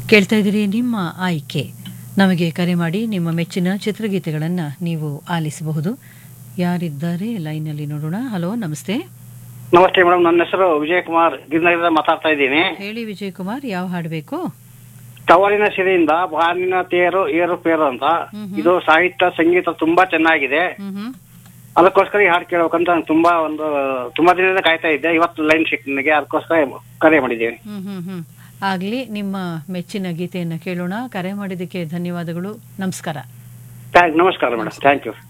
ಕೇಳ್ತಾ ಇದ್ದೀರಿ ನಿಮ್ಮ ಆಯ್ಕೆ ನಮಗೆ ಕರೆ ಮಾಡಿ ನಿಮ್ಮ ಮೆಚ್ಚಿನ ಚಿತ್ರಗೀತೆಗಳನ್ನು ನೀವು ಆಲಿಸಬಹುದು ಯಾರಿದ್ದಾರೆ ಲೈನಲ್ಲಿ ನೋಡೋಣ ಹಲೋ ನಮಸ್ತೆ ನಮಸ್ತೆ ಮೇಡಮ್ ನನ್ನ ಹೆಸರು ವಿಜಯ್ ಕುಮಾರ್ ಗಿರಿನಗರದಿಂದ ಮಾತಾಡ್ತಾ ಇದ್ದೀನಿ ಹೇಳಿ ವಿಜಯ್ ಕುಮಾರ್ ಯಾವ ಹಾಡು ಬೇಕು ತವರಿನ ಸಿರಿಯಿಂದ ಬಾನಿನ ತೇರು ಏರು ಪೇರು ಅಂತ ಇದು ಸಾಹಿತ್ಯ ಸಂಗೀತ ತುಂಬಾ ಚೆನ್ನಾಗಿದೆ ಹ್ಮ್ ಹ್ಮ್ ಅದಕ್ಕೋಸ್ಕರ ಈ ಹಾಡು ಕೇಳ್ಬೇಕಂತ ನಾನು ತುಂಬಾ ಒಂದು ತುಂಬಾ ದಿನದಿಂದ ಕಾಯ್ತಾ ಇದ್ದೆ ಇವತ್ತು ಲೈನ್ ಸಿಕ್ ನನಗೆ ಅದಕ್ಕೋಸ್ಕರ ಕರೆ ಮಾಡಿದ್ದೀನಿ ಹ್ಮ್ ಹ್ಮ್ ಹ್ಮ್ ಆಗಲಿ ನಿಮ್ಮ ಮೆಚ್ಚಿನ ಗೀತೆಯನ್ನು ಕೇಳೋಣ ಕರೆ ಮಾಡಿದ್ದಕ್ಕೆ ಧನ್ಯವಾದಗಳು ನಮಸ್ಕಾರ ಥ್ಯಾಂಕ್ ನಮಸ್ಕಾರ ಮೇಡಮ್ ಥ್ಯಾಂಕ್ ಯು